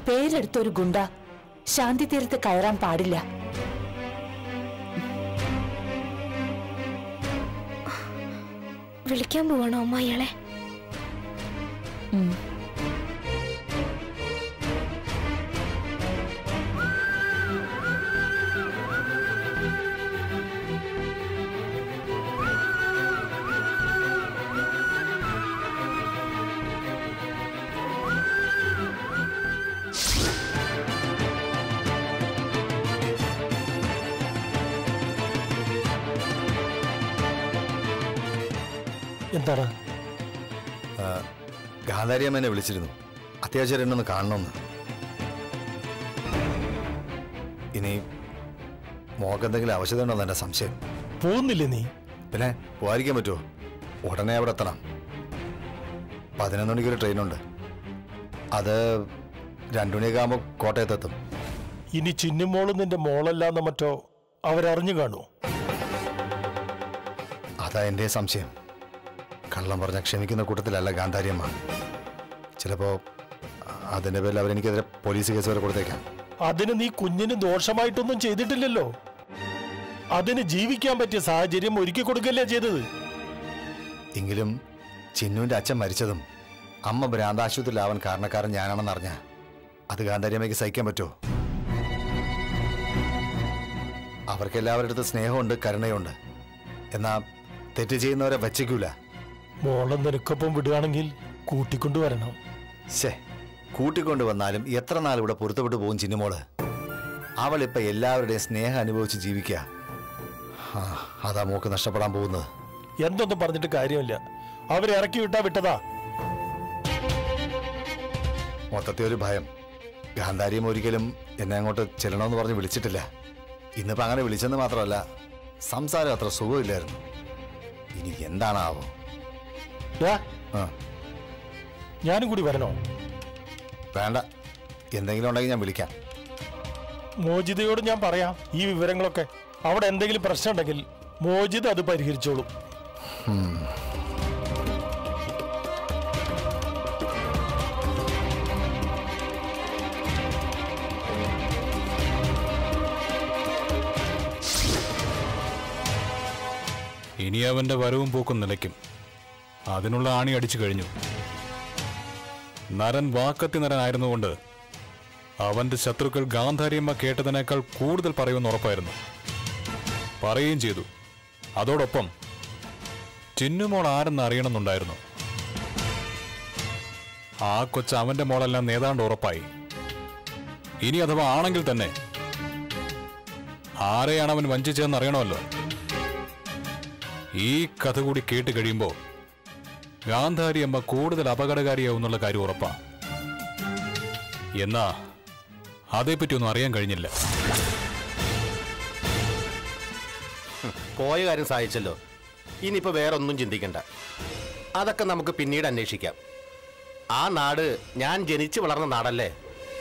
പേരെടുത്ത ഒരു ഗുണ്ട ശാന്തി തീരത്ത് കയറാൻ പാടില്ല വിളിക്കാൻ പോവാണോ അമ്മ അയാളെ ഉം. എന്താണ് ഗാന്ധാരിയമ്മ എന്നെ വിളിച്ചിരുന്നു അത്യാവശ്യം എന്നൊന്ന് കാണണമെന്ന് ഇനി മോക്ക് എന്തെങ്കിലും ആവശ്യത ഉണ്ടോ എന്റെ സംശയം പോകുന്നില്ലേ നീ പിന്നെ പോകാതിരിക്കാൻ പറ്റുമോ ഉടനെ അവിടെ എത്തണം പതിനൊന്ന് മണിക്ക് ഒരു ട്രെയിനുണ്ട് അത് രണ്ടു മണിയൊക്കെ ആകുമ്പോൾ കോട്ടയത്തെത്തും ഇനി ചിന്നുമോളും നിന്റെ മോളല്ലാന്ന മറ്റോ അവരറിഞ്ഞു കാണൂ അതാ എൻ്റെ സംശയം കള്ളം പറഞ്ഞ ക്ഷമിക്കുന്ന കൂട്ടത്തിലല്ല ഗാന്ധാരിയമ്മ ചിലപ്പോ അതിന്റെ പേരിൽ അവരെനിക്കെതിരെ പോലീസ് കേസ് വരെ കൊടുത്തേക്കാം അതിന് നീ കുഞ്ഞിന് ദോഷമായിട്ടൊന്നും ചെയ്തിട്ടില്ലല്ലോ അതിന് ജീവിക്കാൻ പറ്റിയ സാഹചര്യം ഒരുക്കി കൊടുക്കല്ലേ ചെയ്തത് എങ്കിലും ചിന്നുവിന്റെ അച്ഛൻ മരിച്ചതും അമ്മ ഭ്രാന്താശുപത്രിയിലാവാൻ കാരണക്കാരൻ ഞാനാണെന്ന് അറിഞ്ഞ അത് ഗാന്ധാരിയമ്മയ്ക്ക് സഹിക്കാൻ പറ്റുമോ അവർക്കെല്ലാവരുടെ അടുത്ത് സ്നേഹമുണ്ട് കരുണയുണ്ട് എന്നാ തെറ്റ് ചെയ്യുന്നവരെ വച്ചിക്കൂല മോളെ നിനക്കൊപ്പം വിടുകയാണെങ്കിൽ കൂട്ടിക്കൊണ്ടുവരണം ശേ കൂട്ടിക്കൊണ്ടു വന്നാലും എത്ര നാൾ ഇവിടെ പൊരുത്തപ്പെട്ടു പോകും ചിന്നുമോള് അവൾ ഇപ്പൊ എല്ലാവരുടെയും സ്നേഹം അനുഭവിച്ച് ജീവിക്കുക ആ, അതാ മോക്ക് നഷ്ടപ്പെടാൻ പോകുന്നത് എന്തൊന്നും പറഞ്ഞിട്ട് കാര്യമില്ല അവരെ ഇറക്കി വിട്ടാ വിട്ടതാ മൊത്തത്തിൽ ഒരു ഭയം ഗാന്ധാരിയും ഒരിക്കലും എന്നെ അങ്ങോട്ട് ചെല്ലണമെന്ന് പറഞ്ഞ് വിളിച്ചിട്ടില്ല ഇന്നിപ്പോ അങ്ങനെ വിളിച്ചെന്ന് മാത്രമല്ല സംസാരം അത്ര സുഖമില്ലായിരുന്നു ഇനി എന്താണാവോ ദാ, ആ ഞാനും കൂടി വരണോ വേണ്ട എന്തെങ്കിലും ഉണ്ടെങ്കിൽ ഞാൻ വിളിക്കാം മോജിതയോട് ഞാൻ പറയാം ഈ വിവരങ്ങളൊക്കെ അവിടെ എന്തെങ്കിലും പ്രശ്നം ഉണ്ടെങ്കിൽ മോജിത അത് പരിഹരിച്ചോളും ഇനി അവന്റെ വരവും പോക്കും നിലയ്ക്കും അതിനുള്ള ആണി അടിച്ചു കഴിഞ്ഞു നരൻ വാക്കത്തി നരനായിരുന്നുകൊണ്ട് അവന്റെ ശത്രുക്കൾ ഗാന്ധാരിയമ്മ കേട്ടതിനേക്കാൾ കൂടുതൽ പറയുമെന്ന് ഉറപ്പായിരുന്നു പറയുകയും ചെയ്തു അതോടൊപ്പം ചിന്നുമോൾ ആരെന്ന് അറിയണമെന്നുണ്ടായിരുന്നു ആ കൊച്ച് അവന്റെ മോളെല്ലാം നേതാണ്ട് ഉറപ്പായി ഇനി അഥവാ ആണെങ്കിൽ തന്നെ ആരെയാണ് അവൻ വഞ്ചിച്ചതെന്ന് അറിയണമല്ലോ ഈ കഥ കൂടി കേട്ട് കഴിയുമ്പോൾ ഗാന്ധാരി അമ്മ കൂടുതൽ അപകടകാരിയാവുന്നുള്ള കാര്യം ഉറപ്പാ എന്നാ അതേപ്പറ്റി ഒന്നും അറിയാൻ കഴിഞ്ഞില്ല പോയ കാര്യം സാധിച്ചല്ലോ ഇനിയിപ്പോ വേറെ ഒന്നും ചിന്തിക്കണ്ട അതൊക്കെ നമുക്ക് പിന്നീട് അന്വേഷിക്കാം ആ നാട് ഞാൻ ജനിച്ചു വളർന്ന നാടല്ലേ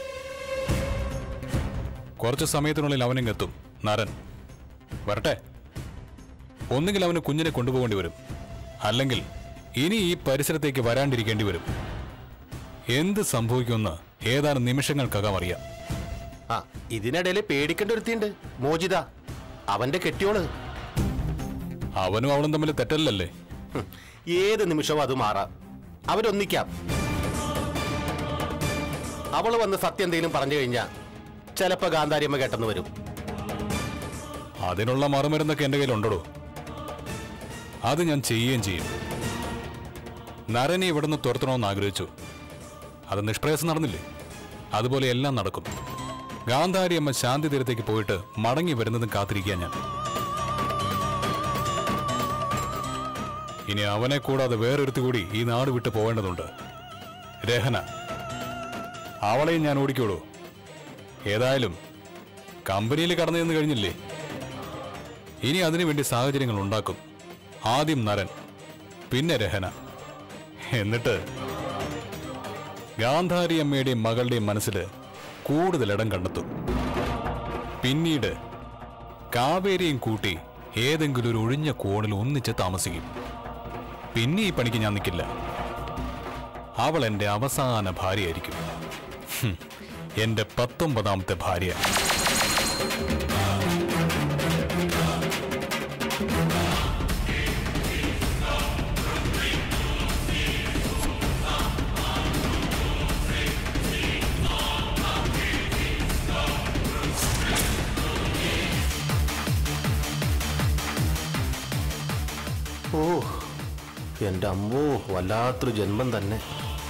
കുറച്ച് സമയത്തിനുള്ളിൽ അവനും എത്തും നരൻ വരട്ടെ ഒന്നുകിൽ അവന് കുഞ്ഞിനെ കൊണ്ടുപോകേണ്ടി വരും അല്ലെങ്കിൽ ഇനി ഈ പരിസരത്തേക്ക് വരാണ്ടിരിക്കേണ്ടി വരും എന്ത് സംഭവിക്കുമെന്ന് ഏതാനും നിമിഷങ്ങൾക്കകം അറിയാം ആ ഇതിനിടയിൽ പേടിക്കേണ്ട ഒരുത്തിയുണ്ട് മോചിത അവന്റെ കെട്ടിയോള് അവനും അവളും തമ്മിൽ തെറ്റല്ലല്ലേ ഹും, ഏത് നിമിഷവും അത് മാറാം അവരൊന്നിക്കാം അവള് വന്ന് സത്യം എന്തെങ്കിലും പറഞ്ഞു കഴിഞ്ഞാ ചിലപ്പോ ഗാന്ധാരിയമ്മ കേട്ടെന്ന് വരും അതിനുള്ള മറുമരുന്നൊക്കെ എൻ്റെ കയ്യിലുണ്ടോ അത് ഞാൻ ചെയ്യുകയും ചെയ്യും നരനെ ഇവിടുന്ന് തുരത്തണമെന്ന് ആഗ്രഹിച്ചു അത് നിഷ്പ്രയാസം നടന്നില്ലേ അതുപോലെ എല്ലാം നടക്കും ഗാന്ധാരി അമ്മ ശാന്തി തീരത്തേക്ക് പോയിട്ട് മടങ്ങി വരുന്നതും കാത്തിരിക്കാൻ ഞാൻ ഇനി അവനെ കൂടാതെ വേറൊരുത്തി കൂടി ഈ നാട് വിട്ട് പോവേണ്ടതുണ്ട് രഹന അവളെയും ഞാൻ ഓടിക്കോളൂ ഏതായാലും കമ്പനിയിൽ കടന്നു ചെന്ന് കഴിഞ്ഞില്ലേ ഇനി അതിനുവേണ്ടി സാഹചര്യങ്ങൾ ഉണ്ടാക്കും ആദ്യം നരൻ പിന്നെ രഹന എന്നിട്ട് ഗാന്ധാരി അമ്മയുടെയും മകളുടെയും മനസ്സിൽ കൂടുതൽ ഇടം കണ്ടെത്തും പിന്നീട് കാവേരിയും കൂട്ടി ഏതെങ്കിലും ഒരു ഒഴിഞ്ഞ കോണിൽ ഒന്നിച്ച് താമസിക്കും പിന്നെ ഈ പണിക്ക് ഞാൻ നിൽക്കില്ല അവൾ എൻ്റെ അവസാന ഭാര്യയായിരിക്കും ഹും, എന്റെ പത്തൊമ്പതാമത്തെ ഭാര്യ ഓ എൻ്റെ അമ്മോ വല്ലാത്തൊരു ജന്മം തന്നെ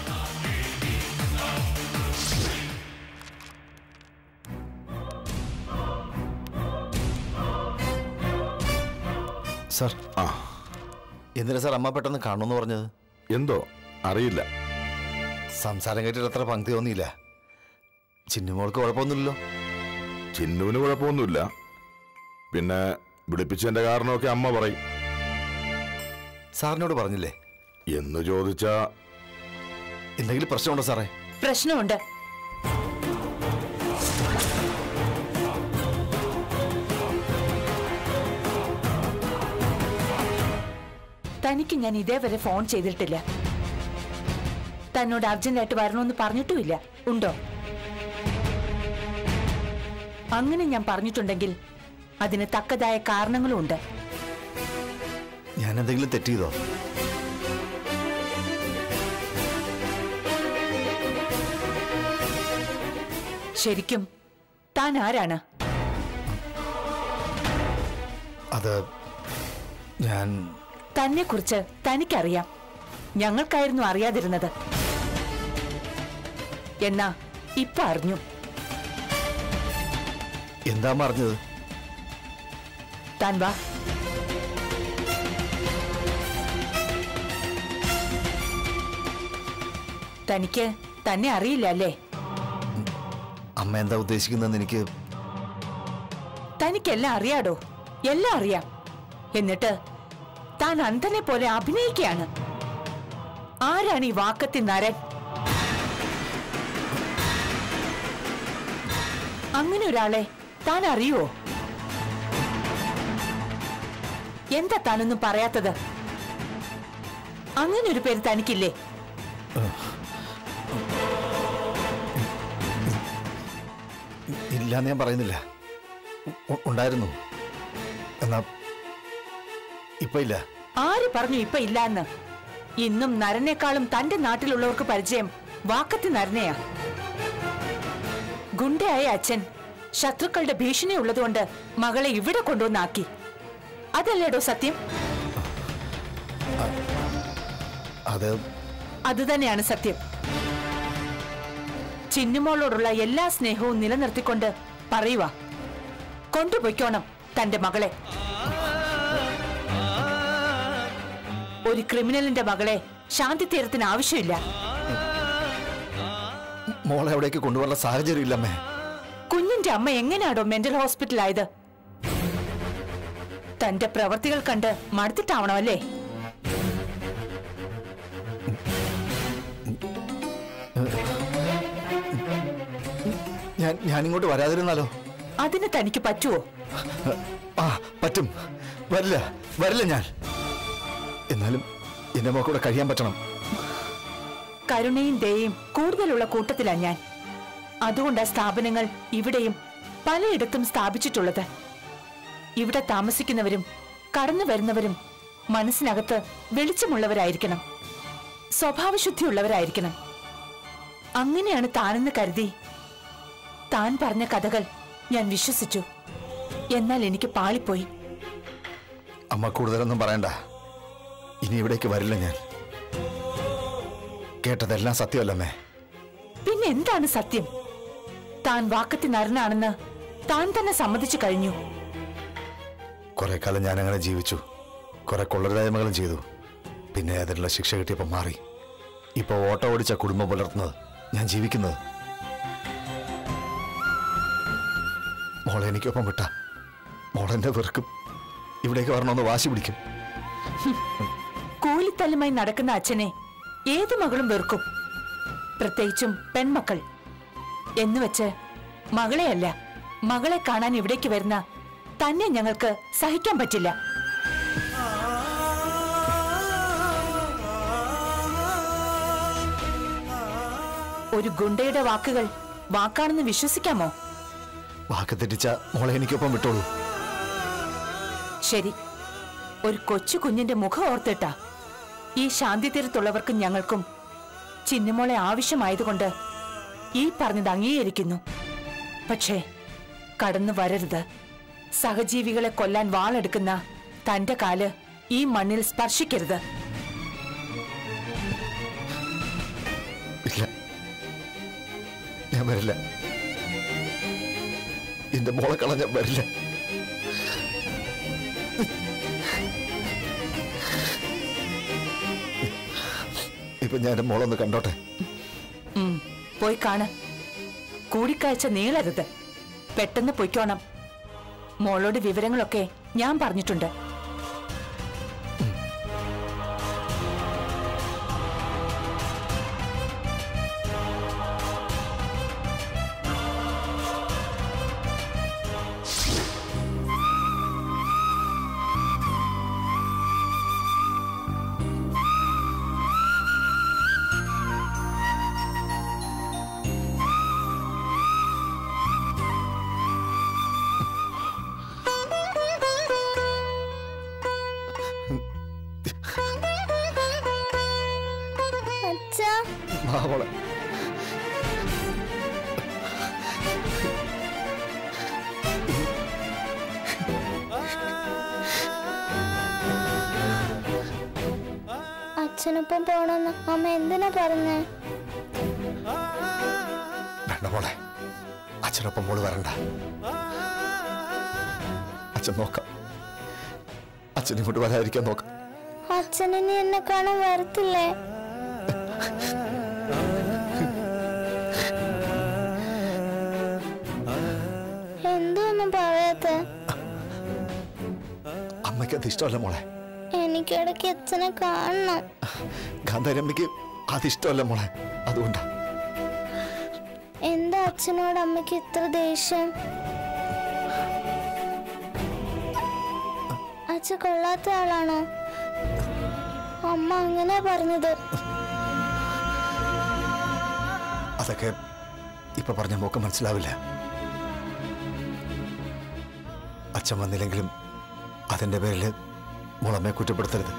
സാർ ആ എന്തിനാ സാർ അമ്മ പെട്ടെന്ന് കാണുമെന്ന് പറഞ്ഞത് എന്തോ അറിയില്ല സംസാരം കേട്ടിട്ട് അത്ര പങ്ക്തി തോന്നിയില്ല ചിന്നുമോൾക്ക് കുഴപ്പമൊന്നുമില്ലല്ലോ ചിന്നുവിന് കുഴപ്പമൊന്നുമില്ല പിന്നെ വിളിപ്പിച്ചതിന്റെ കാരണമൊക്കെ അമ്മ പറയും സാറിനോട് പറഞ്ഞില്ലേ എന്ന് ചോദിച്ചാ എന്തെങ്കിലും പ്രശ്നമുണ്ടോ സാറേ പ്രശ്നമുണ്ട് തനിക്ക് ഞാൻ ഇതേവരെ ഫോൺ ചെയ്തിട്ടില്ല തന്നോട് അർജന്റായിട്ട് വരണമെന്ന് പറഞ്ഞിട്ടുമില്ല ഉണ്ടോ അങ്ങനെ ഞാൻ പറഞ്ഞിട്ടുണ്ടെങ്കിൽ അതിന് തക്കതായ കാരണങ്ങളും ഉണ്ട് ഞാൻ എന്തെങ്കിലും തെറ്റ് ചെയ്തോ ശരിക്കും താൻ ആരാണ് അത് ഞാൻ തന്നെ കുറിച്ച് തനിക്കറിയാം ഞങ്ങൾക്കായിരുന്നു അറിയാതിരുന്നത് എന്നാ ഇപ്പൊ അറിഞ്ഞു എന്താ പറഞ്ഞത് താൻ വാ തനിക്ക് തന്നെ അറിയില്ല അല്ലേ അമ്മ എന്താ ഉദ്ദേശിക്കുന്നതെന്ന് എനിക്ക് തനിക്കെല്ലാം അറിയാടോ എല്ലാം അറിയാം എന്നിട്ട് താൻ അന്ധനെ പോലെ അഭിനയിക്കുകയാണ് ആരാണ് ഈ വാക്കത്തി നരൻ അങ്ങനെ ഒരാളെ താൻ അറിയുവോ എന്താ താനൊന്നും പറയാത്തത് അങ്ങനെ ഒരു പേര് തനിക്കില്ലേ ഇല്ലാന്ന് ഞാൻ പറയുന്നില്ല ഉ- ഉണ്ടായിരുന്നു എന്നാ ഇപ്പൊ ഇല്ല ആര് പറഞ്ഞു ഇപ്പൊ ഇല്ലാന്ന് ഇന്നും നരനേക്കാളും തന്റെ നാട്ടിലുള്ളവർക്ക് പരിചയം വാക്കത്തി നരനെയാ ഗുണ്ടയായ അച്ഛൻ ശത്രുക്കളുടെ ഭീഷണി ഉള്ളതുകൊണ്ട് മകളെ ഇവിടെ കൊണ്ടുവന്നാക്കി അതല്ലേടോ സത്യം അത് അത് തന്നെയാണ് സത്യം ചിന്നുമോളോടുള്ള എല്ലാ സ്നേഹവും നിലനിർത്തിക്കൊണ്ട് പറയുക കൊണ്ടുപോയിക്കോണം തന്റെ മകളെ ഒരു ക്രിമിനലിന്റെ മകളെ ശാന്തി തീരത്തിന് ആവശ്യമില്ല മോളെ അവിടേക്ക് കൊണ്ടുപോകാനുള്ള സാഹചര്യം ഇല്ലമ്മേ കുഞ്ഞിന്റെ അമ്മ എങ്ങനെയാണോ മെന്റൽ ഹോസ്പിറ്റലായത് തന്റെ പ്രവർത്തികൾ കണ്ട് മടുത്തിട്ടാവണമല്ലേ ഞാൻ ഞാനിങ്ങോട്ട് വരാതിരുന്നാലോ അതിന് തനിക്ക് പറ്റുമോ ആ പറ്റും വരില്ല വരില്ല ഞാൻ എന്നാലും എന്റെ മോക്കൂടെ കഴിയാൻ പറ്റണം കരുണയും ദയയും കൂടുതലുള്ള കൂട്ടത്തിലാ ഞാൻ അതുകൊണ്ടാ സ്ഥാപനങ്ങൾ ഇവിടെയും പലയിടത്തും സ്ഥാപിച്ചിട്ടുള്ളത് ഇവിടെ താമസിക്കുന്നവരും കടന്നു വരുന്നവരും മനസ്സിനകത്ത് വെളിച്ചമുള്ളവരായിരിക്കണം സ്വഭാവശുദ്ധിയുള്ളവരായിരിക്കണം അങ്ങനെയാണ് താനെന്ന് കരുതി താൻ പറഞ്ഞ കഥകൾ ഞാൻ വിശ്വസിച്ചു എന്നാൽ എനിക്ക് പാളിപ്പോയി അമ്മ കൂടുതലൊന്നും പറയണ്ട ഇനി ഇവിടേക്ക് വരില്ല ഞാൻ കേട്ടതെല്ലാം സത്യമല്ലമ്മേ പിന്നെ എന്താണ് സത്യം താൻ വാക്കത്തി നരനാണെന്ന് താൻ തന്നെ സമ്മതിച്ചു കഴിഞ്ഞു കുറെ കാലം ഞാൻ അങ്ങനെ ജീവിച്ചു കുറെ കൊള്ളരുതായ്മകളും ചെയ്തു പിന്നെ അതിനുള്ള ശിക്ഷ കിട്ടിയപ്പോൾ മാറി ഇപ്പൊ ഓട്ടോ ഓടിച്ച കുടുംബം പുലർത്തുന്നത് ഞാൻ ജീവിക്കുന്നത് മോളെ എനിക്കൊപ്പം വിട്ട മോളെന്നെ വെറുക്കും ഇവിടേക്ക് വരണമെന്ന് വാശി പിടിക്കും കൂലിത്തല്ലുമായി നടക്കുന്ന അച്ഛനെ ഏത് മകളും വെറുക്കും പ്രത്യേകിച്ചും പെൺമക്കൾ എന്നുവെച്ച് മകളെയല്ല മകളെ കാണാൻ ഇവിടേക്ക് വരുന്ന തന്നെ ഞങ്ങൾക്ക് സഹിക്കാൻ പറ്റില്ല ഒരു ഗുണ്ടയുടെ വാക്കുകൾ വാക്കാണെന്ന് വിശ്വസിക്കാമോ വാക്ക് തെറ്റിച്ച മോളെ എനിക്കൊപ്പം വിട്ടോളൂ ശരി ഒരു കൊച്ചു കുഞ്ഞിന്റെ മുഖം ഓർത്തിട്ടാ ഈ ശാന്തി തീരത്തുള്ളവർക്കും ഞങ്ങൾക്കും ചിന്നമോളെ ആവശ്യമായതുകൊണ്ട് ഈ പറഞ്ഞത് അംഗീകരിക്കുന്നു പക്ഷേ കടന്നു വരരുത് സഹജീവികളെ കൊല്ലാൻ വാളെടുക്കുന്ന തന്റെ കാല് ഈ മണ്ണിൽ സ്പർശിക്കരുത് ഇല്ല ഞാൻ വരില്ല എന്റെ മോളെ കളഞ്ഞ വരില്ല ഇപ്പൊ ഞാൻ എന്റെ മോളൊന്ന് കണ്ടോട്ടെ ഉം, പോയി കാണ് കൂടിക്കാഴ്ച നീളരുത് പെട്ടെന്ന് പൊയ്ക്കോണം മോളോട് വിവരങ്ങളൊക്കെ ഞാൻ പറഞ്ഞിട്ടുണ്ട് അച്ഛാ വാ മോളെ അച്ഛനൊപ്പം പോണെന്ന് അമ്മ എന്തിനാ പറഞ്ഞേ വേണ്ട മോളെ അച്ഛനൊപ്പം മോള് വരണ്ട അച്ഛൻ നോക്കാം അച്ഛൻ ഇങ്ങോട്ട് വരാതിരിക്കാൻ നോക്കാം അച്ഛൻ ഇനി എന്നെ കാണാൻ വരത്തില്ലേ എന്തൊന്നും പറയാത്ത അമ്മയ്ക്ക് അത് ഇഷ്ടമല്ല മോളെ എനിക്കിടയ്ക്ക് അച്ഛനെ കാണണം ഗാന്ധാരി അമ്മയ്ക്ക് അത് ഇഷ്ടമല്ല മോളെ അതുകൊണ്ടാ എന്താ അച്ഛനോട് അമ്മയ്ക്ക് ഇത്ര ദേഷ്യം അച്ഛൻ കൊള്ളാത്ത ആളാണോ അമ്മ അങ്ങനെ പറഞ്ഞത് അതൊക്കെ ഇപ്പൊ പറഞ്ഞ മോക്ക് മനസ്സിലാവില്ല അച്ഛൻ വന്നില്ലെങ്കിലും അതിന്റെ പേരിൽ മോളമ്മയെ കുറ്റപ്പെടുത്തരുത്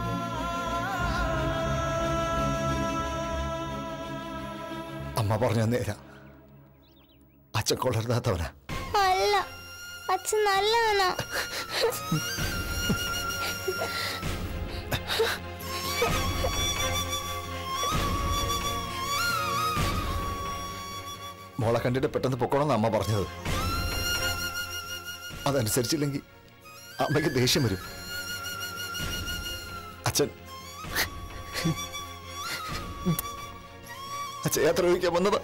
അമ്മ പറഞ്ഞ നേരാ അച്ഛൻ കൊള്ളരുതാത്തവനാ അല്ല അച്ഛൻ നല്ലവനാ മോളെ കണ്ടിട്ട് പെട്ടെന്ന് പൊക്കോണമെന്ന് അമ്മ പറഞ്ഞത് അതനുസരിച്ചില്ലെങ്കിൽ അമ്മയ്ക്ക് ദേഷ്യം വരും അച്ഛൻ അച്ഛൻ യാത്ര ചോദിക്കാൻ വന്നതാ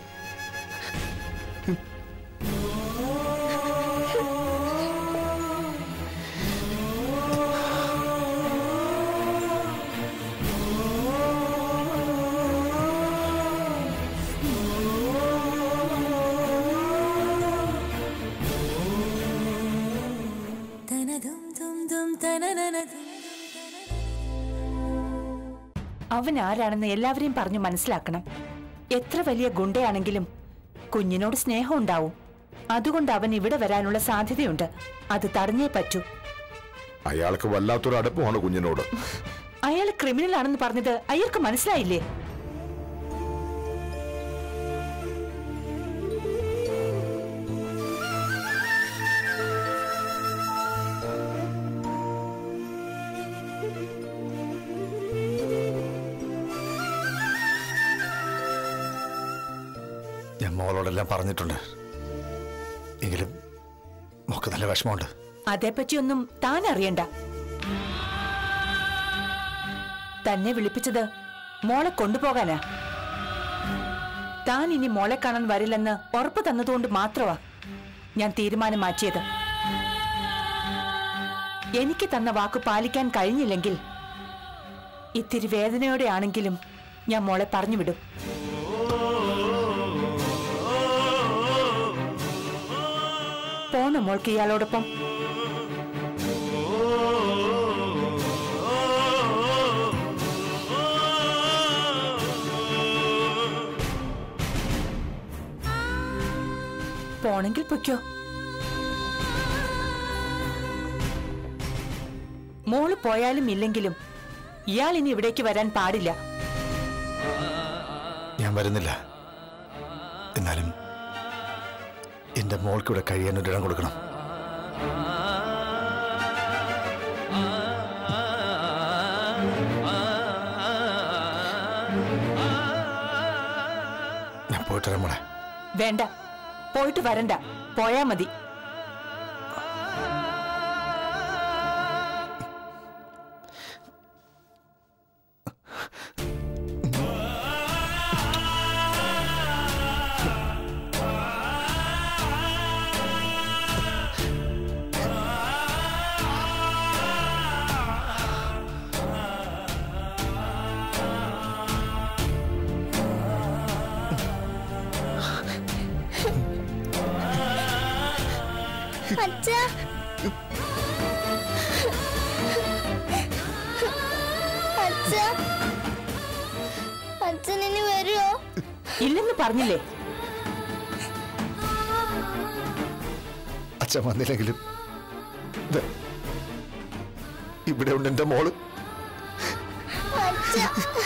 അവൻ ആരാണെന്ന് എല്ലാവരെയും പറഞ്ഞു മനസ്സിലാക്കണം എത്ര വലിയ ഗുണ്ടയാണെങ്കിലും കുഞ്ഞിനോട് സ്നേഹം ഉണ്ടാവും അതുകൊണ്ട് അവൻ ഇവിടെ വരാനുള്ള സാധ്യതയുണ്ട് അത് തടഞ്ഞേ പറ്റൂ അയാൾക്ക് വല്ലാത്തൊരു അടുപ്പമാണ് കുഞ്ഞിനോട് അയാൾ ക്രിമിനൽ ആണെന്ന് പറഞ്ഞത് അയാൾക്ക് മനസ്സിലായില്ലേ ഞാൻ മോളോടെല്ലാം പറഞ്ഞിട്ടുണ്ട് എങ്കിലും മോക്ക് നല്ല വിഷമമുണ്ട് അതേപ്പറ്റിയൊന്നും താൻ അറിയണ്ട തന്നെ വിളിപ്പിച്ചത് മോളെ കൊണ്ടുപോകാനാ താൻ ഇനി മോളെ കാണാൻ വരില്ലെന്ന് ഉറപ്പ് തന്നതുകൊണ്ട് മാത്രമാ ഞാൻ തീരുമാനം മാറ്റിയത് എനിക്ക് തന്ന വാക്ക് പാലിക്കാൻ കഴിഞ്ഞില്ലെങ്കിൽ ഇത്തിരി വേദനയോടെ ആണെങ്കിലും ഞാൻ മോളെ പറഞ്ഞു വിടും പോണോ മോൾക്ക് ഇയാളോടൊപ്പം പോണെങ്കിൽ പൊയ്ക്കോ മോള് പോയാലും ഇല്ലെങ്കിലും ഇയാൾ ഇനി ഇവിടേക്ക് വരാൻ പാടില്ല ഞാൻ വരുന്നില്ല എന്നാലും എന്റെ മോൾക്ക് ഇവിടെ കഴിയാൻ ഒരിടം കൊടുക്കണം ഞാൻ പോയിട്ട് വരാം മോളെ വേണ്ട പോയിട്ട് വരണ്ട പോയാ മതി അച്ഛ അച്ഛ അച്ഛൻ ഇനി വരുമോ ഇല്ലെന്ന് പറഞ്ഞില്ലേ അച്ഛൻ വന്നില്ലെങ്കിലും ദേ, ഇവിടെ ഉണ്ട് എന്റെ മോള് അച്ഛ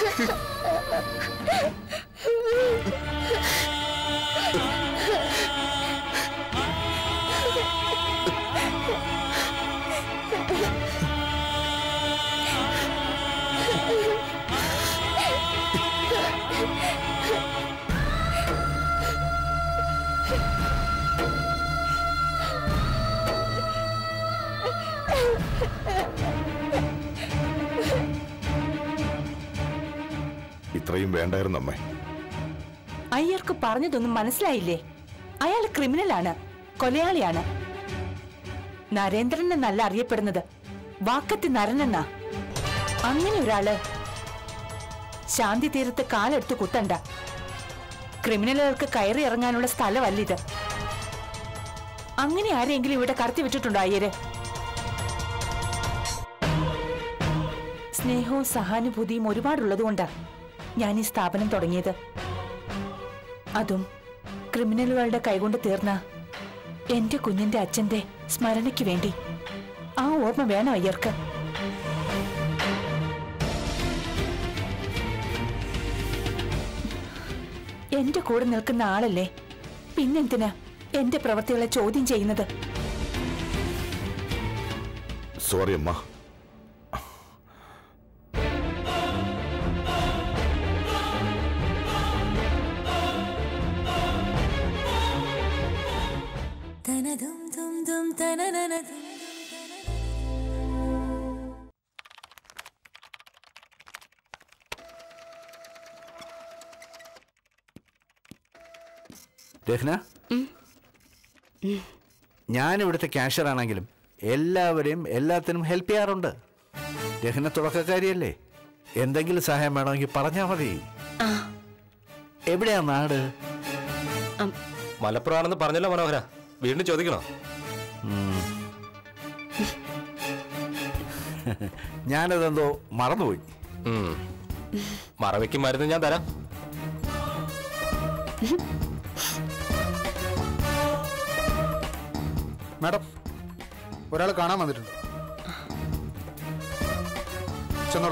ഇത്രയും വേണ്ടായിരുന്നു അമ്മേ അയ്യർക്ക് പറഞ്ഞതൊന്നും മനസ്സിലായില്ലേ അയാൾ ക്രിമിനലാണ് കൊലയാളിയാണ് നരേന്ദ്രൻ എന്നല്ല അറിയപ്പെടുന്നത് വാക്കത്തി നരനെന്നാ അങ്ങനെ ഒരാള് ശാന്തി തീരത്ത് കാലെടുത്ത് കുത്തണ്ട ക്രിമിനലുകൾക്ക് കയറി ഇറങ്ങാനുള്ള സ്ഥലമല്ലിത് അങ്ങനെ ആരെങ്കിലും ഇവിടെ കടത്തി വിട്ടിട്ടുണ്ടോ അയ്യര് സ്നേഹവും സഹാനുഭൂതിയും ഒരുപാടുള്ളതുകൊണ്ടാ ഞാൻ ഈ സ്ഥാപനം തുടങ്ങിയത് അതും ക്രിമിനലുകളുടെ കൈകൊണ്ട് തീർന്ന എന്റെ കുഞ്ഞിന്റെ അച്ഛന്റെ സ്മരണയ്ക്ക് വേണ്ടി ആ ഓർമ്മ വേണം അയ്യർക്ക് എന്റെ കൂടെ നിൽക്കുന്ന ആളല്ലേ പിന്നെന്തിനാ എന്റെ പ്രവൃത്തികളെ ചോദ്യം ചെയ്യുന്നത് സോറി അമ്മ രഹ്ന ഞാൻ ഇവിടുത്തെ ക്യാഷ്യർ ആണെങ്കിലും എല്ലാവരെയും എല്ലാത്തിനും ഹെൽപ്പ് ചെയ്യാറുണ്ട് രഹ്ന തുടക്കക്കാരിയല്ലേ എന്തെങ്കിലും സഹായം വേണമെങ്കിൽ പറഞ്ഞാൽ മതി എവിടെയാ നാട് മലപ്പുറമാണെന്ന് പറഞ്ഞല്ലോ മനോഹര വീണ്ടും ചോദിക്കണോ ഞാനതെന്തോ മറന്നുപോയി ഉം. മറവിക്ക് മരുന്ന് ഞാൻ തരാം മാഡം ഒരാൾ കാണാൻ വന്നിട്ടുണ്ട് ചെന്നോളൂ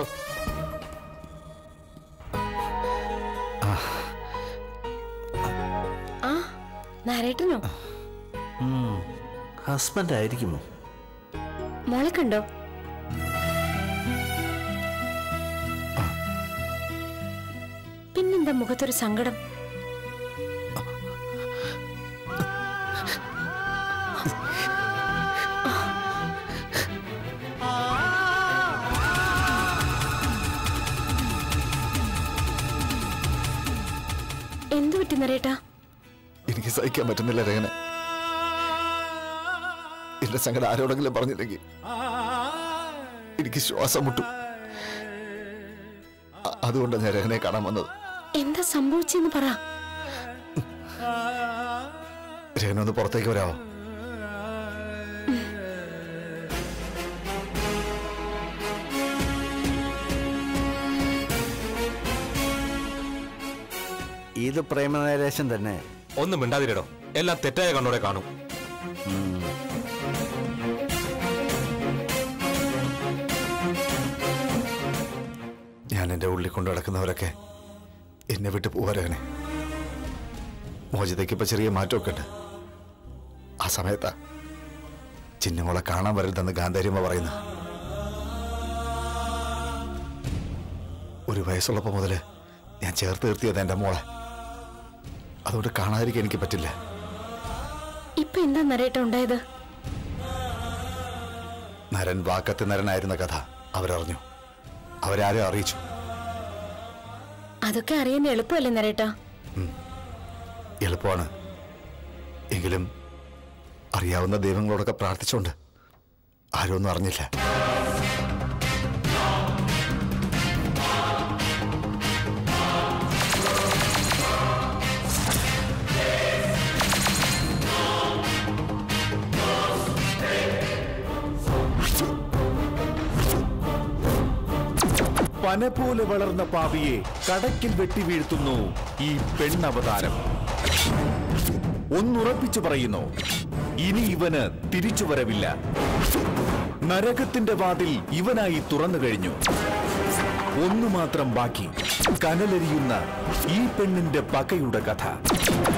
ആ നാരേട്ടനോ ഹസ്ബൻഡ് ആയിരിക്കുമോ മോളെ കണ്ടോ പിന്നെന്താ മുഖത്തൊരു സങ്കടം എന്തു പറ്റി നരേട്ടാ എനിക്ക് സഹിക്കാൻ പറ്റുന്നില്ല രഹന എന്റെ സങ്കടം ആരോടെങ്കിലും പറഞ്ഞില്ലെങ്കിൽ എനിക്ക് ശ്വാസം മുട്ടും അ- അതുകൊണ്ടാണ് ഞാൻ രഹനയെ കാണാൻ വന്നത് എന്താ സംഭവിച്ചെന്ന് പറ രഹന ഒന്ന് പുറത്തേക്ക് വരാമോ ഇത് പ്രേമനൈരേഷൻ തന്നെ ഒന്ന് മിണ്ടാതിരിടോ എല്ലാം തെറ്റായ കണ്ണോടെ കാണും ഞാൻ എൻ്റെ ഉള്ളിൽ കൊണ്ടു നടക്കുന്നവരൊക്കെ എന്നെ വിട്ട് പോരാനെ മോചിതയ്ക്ക് ഇപ്പൊ ചെറിയ മാറ്റമൊക്കെ ഉണ്ട് ആ സമയത്താ ചിന്നമോളെ കാണാൻ വരരുതെന്ന് ഗാന്ധാരിയമ്മ പറയുന്നു ഒരു വയസ്സുള്ളപ്പോൾ മുതല് ഞാൻ ചേർത്ത് നിർത്തിയത് എൻ്റെ മോളെ അതുകൊണ്ട് കാണാതിരിക്കാൻ എനിക്ക് പറ്റില്ല ഇപ്പൊ എന്താ നരേട്ട ഉണ്ടായത് നരൻ വാക്കത്ത് നരനായിരുന്ന കഥ അവരറിഞ്ഞു അവരാരെ അറിയിച്ചു അതൊക്കെ അറിയാൻ എളുപ്പമല്ലേ നരേട്ട എളുപ്പമാണ് എങ്കിലും അറിയാവുന്ന ദൈവങ്ങളോടൊക്കെ പ്രാർത്ഥിച്ചുകൊണ്ട് ആരും ഒന്നും അറിഞ്ഞില്ല പന പോലെ വളർന്ന പാവിയെ കടക്കിൽ വെട്ടി വീഴ്ത്തുന്നു ഈ പെണ്ണവതാരം ഒന്നുറപ്പിച്ചു പറയുന്നു ഇനി ഇവന് തിരിച്ചുവരവില്ല നരകത്തിന്റെ വാതിൽ ഇവനായി തുറന്നു കഴിഞ്ഞു ഒന്നു മാത്രം ബാക്കി കനലെരിയുന്ന ഈ പെണ്ണിന്റെ പകയുടെ കഥ